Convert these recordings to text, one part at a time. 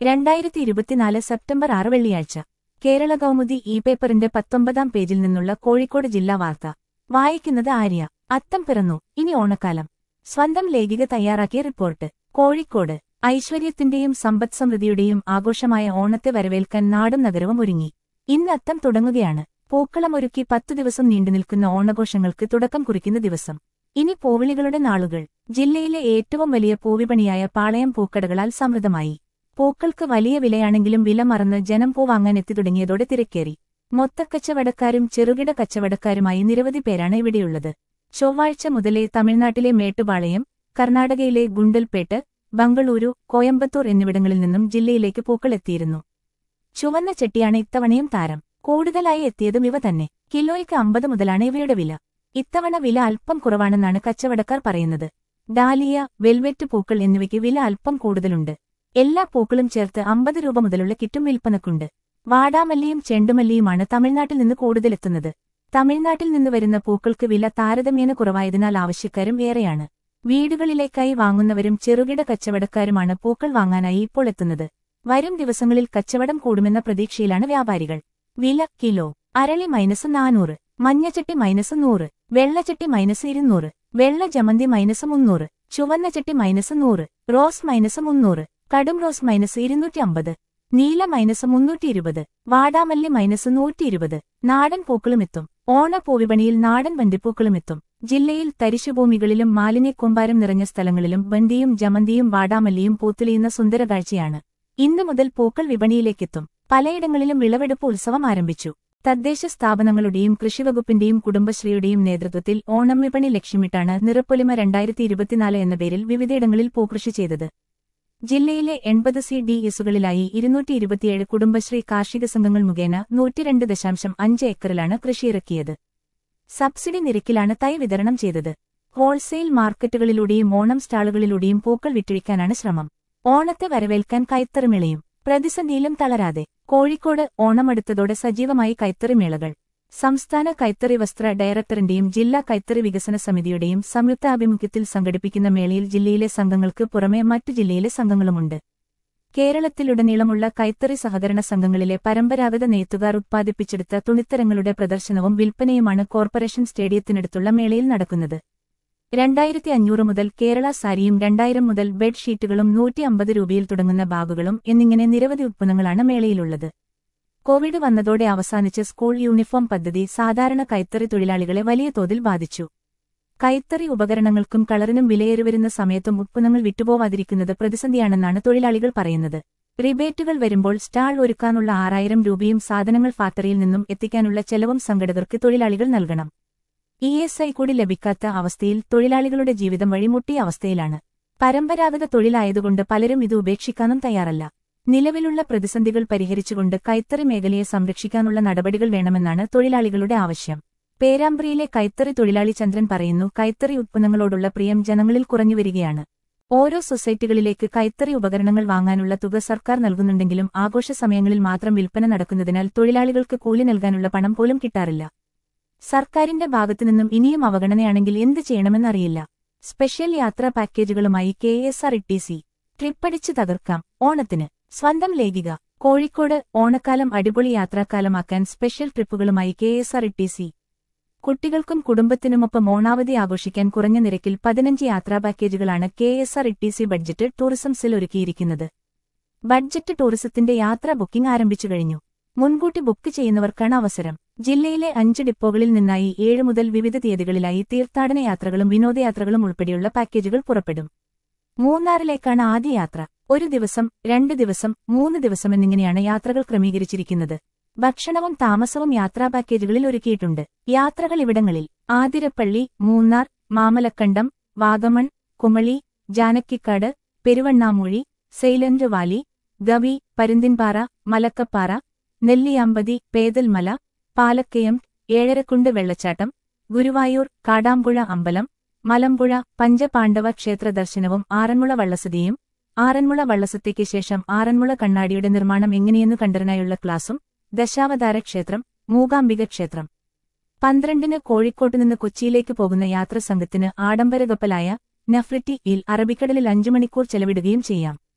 രണ്ടായിരത്തി ഇരുപത്തിനാല് സെപ്റ്റംബർ ആറ് വെള്ളിയാഴ്ച കേരള കൗമുദി ഇ പേപ്പറിന്റെ പത്തൊമ്പതാം പേജിൽ നിന്നുള്ള കോഴിക്കോട് ജില്ലാ വാർത്ത വായിക്കുന്നത് ആര്യ അത്തം പിറന്നു ഇനി ഓണക്കാലം സ്വന്തം ലേഖിക തയ്യാറാക്കിയ റിപ്പോർട്ട് കോഴിക്കോട് ഐശ്വര്യത്തിന്റെയും സമ്പദ്സമൃദ്ധിയുടെയും ആഘോഷമായ ഓണത്തെ വരവേൽക്കാൻ നാടും നഗരവും ഒരുങ്ങി ഇന്ന് അത്തം തുടങ്ങുകയാണ് പൂക്കളമൊരുക്കി പത്തു ദിവസം നീണ്ടുനിൽക്കുന്ന ഓണഘോഷങ്ങൾക്ക് തുടക്കം കുറിക്കുന്ന ദിവസം ഇനി പൂവിളികളുടെ നാളുകൾ ജില്ലയിലെ ഏറ്റവും വലിയ പൂവിപണിയായ പാളയം പൂക്കടകളാൽ സമൃദ്ധമായി പൂക്കൾക്ക് വലിയ വിലയാണെങ്കിലും വില മറന്ന് ജനം പൂ വാങ്ങാൻ എത്തി തുടങ്ങിയതോടെ തിരക്കേറി മൊത്തക്കച്ചവടക്കാരും ചെറുകിട കച്ചവടക്കാരുമായി നിരവധി പേരാണ് ഇവിടെയുള്ളത് ചൊവ്വാഴ്ച മുതലേ തമിഴ്നാട്ടിലെ മേട്ടുപാളയം കർണാടകയിലെ ഗുണ്ടൽപേട്ട് ബംഗളൂരു കോയമ്പത്തൂർ എന്നിവിടങ്ങളിൽ നിന്നും ജില്ലയിലേക്ക് പൂക്കൾ എത്തിയിരുന്നു ചുവന്ന ചെട്ടിയാണ് ഇത്തവണയും താരം കൂടുതലായി എത്തിയതും ഇവ തന്നെ കിലോയ്ക്ക് അമ്പത് മുതലാണ് ഇവയുടെ വില ഇത്തവണ വില അല്പം കുറവാണെന്നാണ് കച്ചവടക്കാർ പറയുന്നത് ഡാലിയ വെൽവെറ്റ് പൂക്കൾ എന്നിവയ്ക്ക് വില അല്പം കൂടുതലുണ്ട് എല്ലാ പൂക്കളും ചേർത്ത് അമ്പത് രൂപ മുതലുള്ള കിറ്റും വിൽപ്പനക്കുണ്ട് വാടാമല്ലിയും ചെണ്ടുമല്ലിയുമാണ് തമിഴ്നാട്ടിൽ നിന്ന് കൂടുതലെത്തുന്നത് തമിഴ്നാട്ടിൽ നിന്ന് വരുന്ന പൂക്കൾക്ക് വില താരതമ്യേന കുറവായതിനാൽ ആവശ്യക്കാരും ഏറെയാണ് വീടുകളിലേക്കായി വാങ്ങുന്നവരും ചെറുകിട കച്ചവടക്കാരുമാണ് പൂക്കൾ വാങ്ങാനായി ഇപ്പോൾ എത്തുന്നത് വരും ദിവസങ്ങളിൽ കച്ചവടം കൂടുമെന്ന പ്രതീക്ഷയിലാണ് വ്യാപാരികൾ വില കിലോ അരളി മൈനസ് നാനൂറ് മഞ്ഞച്ചട്ടി മൈനസ് നൂറ് വെള്ളച്ചട്ടി മൈനസ് ഇരുന്നൂറ് വെള്ള ജമന്തി മൈനസ് മുന്നൂറ് ചുവന്ന ചട്ടി മൈനസ് നൂറ് റോസ് മൈനസ് മുന്നൂറ് കടും റോസ് മൈനസ് ഇരുന്നൂറ്റി അമ്പത് നീല മൈനസ് മുന്നൂറ്റി ഇരുപത് വാടാമല്ലി മൈനസ് നൂറ്റി ഇരുപത് നാടൻ പൂക്കളുമെത്തും ഓണപ്പൂവിപണിയിൽ നാടൻ വണ്ടിപ്പൂക്കളുമെത്തും ജില്ലയിൽ തരിശുഭൂമികളിലും മാലിന്യക്കൂമ്പാരം നിറഞ്ഞ സ്ഥലങ്ങളിലും ബന്ദിയും ജമന്തിയും വാടാമല്ലിയും പൂത്തുലിയുന്ന സുന്ദര കാഴ്ചയാണ് ഇന്നു മുതൽ പൂക്കൾ വിപണിയിലേക്കെത്തും പലയിടങ്ങളിലും വിളവെടുപ്പ് ഉത്സവം ആരംഭിച്ചു തദ്ദേശ സ്ഥാപനങ്ങളുടെയും കൃഷിവകുപ്പിന്റെയും കുടുംബശ്രീയുടെയും നേതൃത്വത്തിൽ ഓണം വിപണി ലക്ഷ്യമിട്ടാണ് നിറപ്പൊലിമ രണ്ടായിരത്തി ഇരുപത്തിനാല് എന്ന പേരിൽ വിവിധയിടങ്ങളിൽ പൂക്കൃഷി ചെയ്തത് ജില്ലയിലെ എൺപത് സി ഡി എസുകളിലായി ഇരുന്നൂറ്റി ഇരുപത്തിയേഴ് കുടുംബശ്രീ കാർഷിക സംഘങ്ങൾ മുഖേന നൂറ്റിരണ്ട് ദശാംശം അഞ്ച് ഏക്കറിലാണ് കൃഷിയിറക്കിയത് സബ്സിഡി നിരക്കിലാണ് തൈ വിതരണം ചെയ്തത് ഹോൾസെയിൽ മാർക്കറ്റുകളിലൂടെയും ഓണം സ്റ്റാളുകളിലൂടെയും പൂക്കൾ വിറ്റഴിക്കാനാണ് ശ്രമം ഓണത്തെ വരവേൽക്കാൻ കൈത്തറിമേളയും പ്രതിസന്ധിയിലും തളരാതെ കോഴിക്കോട് ഓണമെടുത്തതോടെ സജീവമായി കൈത്തറിമേളകൾ സംസ്ഥാന കൈത്തറി വസ്ത്ര ഡയറക്ടറിന്റെയും ജില്ലാ കൈത്തറി വികസന സമിതിയുടെയും സംയുക്ത ആഭിമുഖ്യത്തിൽ സംഘടിപ്പിക്കുന്ന മേളയിൽ ജില്ലയിലെ സംഘങ്ങൾക്ക് പുറമെ മറ്റു ജില്ലയിലെ സംഘങ്ങളുമുണ്ട് കേരളത്തിലുടനീളമുള്ള കൈത്തറി സഹകരണ സംഘങ്ങളിലെ പരമ്പരാഗത നെയ്ത്തുകാർ ഉത്പാദിപ്പിച്ചെടുത്ത തുണിത്തരങ്ങളുടെ പ്രദർശനവും വിൽപ്പനയുമാണ് കോർപ്പറേഷൻ സ്റ്റേഡിയത്തിനടുത്തുള്ള മേളയിൽ നടക്കുന്നത് രണ്ടായിരത്തി അഞ്ഞൂറ് മുതൽ കേരള സാരിയും രണ്ടായിരം മുതൽ ബെഡ്ഷീറ്റുകളും നൂറ്റി അമ്പത് രൂപയിൽ തുടങ്ങുന്ന ബാഗുകളും എന്നിങ്ങനെ നിരവധി ഉത്പന്നങ്ങളാണ് മേളയിലുള്ളത് കോവിഡ് വന്നതോടെ അവസാനിച്ച സ്കൂൾ യൂണിഫോം പദ്ധതി സാധാരണ കൈത്തറി തൊഴിലാളികളെ വലിയ തോതിൽ ബാധിച്ചു കൈത്തറി ഉപകരണങ്ങൾക്കും കളറിനും വിലയേറിവരുന്ന സമയത്തും ഉത്പന്നങ്ങൾ വിട്ടുപോവാതിരിക്കുന്നത് പ്രതിസന്ധിയാണെന്നാണ് തൊഴിലാളികൾ പറയുന്നത് റിബേറ്റുകൾ വരുമ്പോൾ സ്റ്റാൾ ഒരുക്കാനുള്ള ആറായിരം രൂപയും സാധനങ്ങൾ ഫാക്ടറിയിൽ നിന്നും എത്തിക്കാനുള്ള ചെലവും സംഘടകർക്ക് തൊഴിലാളികൾ നൽകണം ഇ എസ് ഐ കൂടി ലഭിക്കാത്ത അവസ്ഥയിൽ തൊഴിലാളികളുടെ ജീവിതം വഴിമുട്ടിയ അവസ്ഥയിലാണ് പരമ്പരാഗത തൊഴിലായതുകൊണ്ട് പലരും ഇത് ഉപേക്ഷിക്കാനും തയ്യാറല്ല നിലവിലുള്ള പ്രതിസന്ധികൾ പരിഹരിച്ചുകൊണ്ട് കൈത്തറി മേഖലയെ സംരക്ഷിക്കാനുള്ള നടപടികൾ വേണമെന്നാണ് തൊഴിലാളികളുടെ ആവശ്യം പേരാമ്പ്രയിലെ കൈത്തറി തൊഴിലാളി ചന്ദ്രൻ പറയുന്നു കൈത്തറി ഉത്പന്നങ്ങളോടുള്ള പ്രിയം ജനങ്ങളിൽ കുറഞ്ഞുവരികയാണ് ഓരോ സൊസൈറ്റികളിലേക്ക് കൈത്തറി ഉപകരണങ്ങൾ വാങ്ങാനുള്ള തുക സർക്കാർ നൽകുന്നുണ്ടെങ്കിലും ആഘോഷ സമയങ്ങളിൽ മാത്രം വിൽപ്പന നടക്കുന്നതിനാൽ തൊഴിലാളികൾക്ക് കൂലി നൽകാനുള്ള പണം പോലും കിട്ടാറില്ല സർക്കാരിന്റെ ഭാഗത്തുനിന്നും ഇനിയും അവഗണനയാണെങ്കിൽ എന്ത് ചെയ്യണമെന്നറിയില്ല സ്പെഷ്യൽ യാത്രാ പാക്കേജുകളുമായി K S R T C ട്രിപ്പടിച്ച് തകർക്കാം ഓണത്തിന് സ്വന്തം ലേഖിക കോഴിക്കോട് ഓണക്കാലം അടിപൊളി യാത്രാക്കാലമാക്കാൻ സ്പെഷ്യൽ ട്രിപ്പുകളുമായി K S R T C കുട്ടികൾക്കും കുടുംബത്തിനുമൊപ്പം ഓണാവധി ആഘോഷിക്കാൻ കുറഞ്ഞ നിരക്കിൽ പതിനഞ്ച് യാത്രാ പാക്കേജുകളാണ് K S R T C budget tourism cell ഒരുക്കിയിരിക്കുന്നത് ബഡ്ജറ്റ് ടൂറിസത്തിന്റെ യാത്രാ ബുക്കിംഗ് ആരംഭിച്ചു കഴിഞ്ഞു മുൻകൂട്ടി ബുക്ക് ചെയ്യുന്നവർക്കാണ് അവസരം ജില്ലയിലെ അഞ്ച് ഡിപ്പോകളിൽ നിന്നായി ഏഴ് മുതൽ വിവിധ തീയതികളിലായി തീർത്ഥാടന യാത്രകളും വിനോദയാത്രകളും ഉൾപ്പെടെയുള്ള പാക്കേജുകൾ പുറപ്പെടും മൂന്നാറിലേക്കാണ് ആദ്യ യാത്ര ഒരു ദിവസം രണ്ട് ദിവസം മൂന്ന് ദിവസം എന്നിങ്ങനെയാണ് യാത്രകൾ ക്രമീകരിച്ചിരിക്കുന്നത് ഭക്ഷണവും താമസവും യാത്രാ പാക്കേജുകളിൽ ഒരുക്കിയിട്ടുണ്ട് യാത്രകൾ ഇവിടങ്ങളിൽ ആതിരപ്പള്ളി മൂന്നാർ മാമലക്കണ്ടം വാഗമൺ കുമളി ജാനക്കിക്കാട് പെരുവണ്ണാമൂഴി സെയിലന്റ് വാലി ഗവി പരുന്തിൻപാറ മലക്കപ്പാറ നെല്ലിയാമ്പതി പേതൽമല പാലക്കയം ഏഴരക്കുണ്ട് വെള്ളച്ചാട്ടം ഗുരുവായൂർ കാടാമ്പുഴ അമ്പലം മലമ്പുഴ പഞ്ചപാണ്ഡവ ക്ഷേത്ര ദർശനവും ആറന്മുള വള്ളസതിയും ആറന്മുള വള്ളസത്യയ്ക്ക് ശേഷം ആറന്മുള കണ്ണാടിയുടെ നിർമ്മാണം എങ്ങനെയെന്നു കണ്ടറിനായുള്ള ക്ലാസും ദശാവതാര ക്ഷേത്രം മൂകാംബിക ക്ഷേത്രം പന്ത്രണ്ടിന് കോഴിക്കോട്ടുനിന്ന് കൊച്ചിയിലേക്ക് പോകുന്ന യാത്രസംഘത്തിന് ആഡംബര കപ്പലായ നഫ്രിറ്റി ഇൽ അറബിക്കടലിൽ അഞ്ചു മണിക്കൂർ ചെലവിടുകയും ചെയ്യാം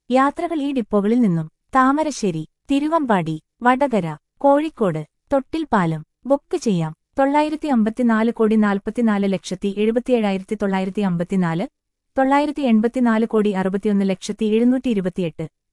യാത്രകൾ ഈ ഡിപ്പോകളിൽ നിന്നും താമരശ്ശേരി തിരുവമ്പാടി വടകര കോഴിക്കോട് തൊട്ടിൽപ്പാലം ബുക്ക് ചെയ്യാം തൊള്ളായിരത്തി അമ്പത്തിനാല് കോടി നാൽപ്പത്തിനാല് ലക്ഷത്തി എഴുപത്തിയേഴായിരത്തി തൊള്ളായിരത്തി അമ്പത്തിനാല് തൊള്ളായിരത്തി എൺപത്തിനാല് കോടി അറുപത്തിയൊന്ന് ലക്ഷത്തി എഴുന്നൂറ്റി ഇരുപത്തിയെട്ട്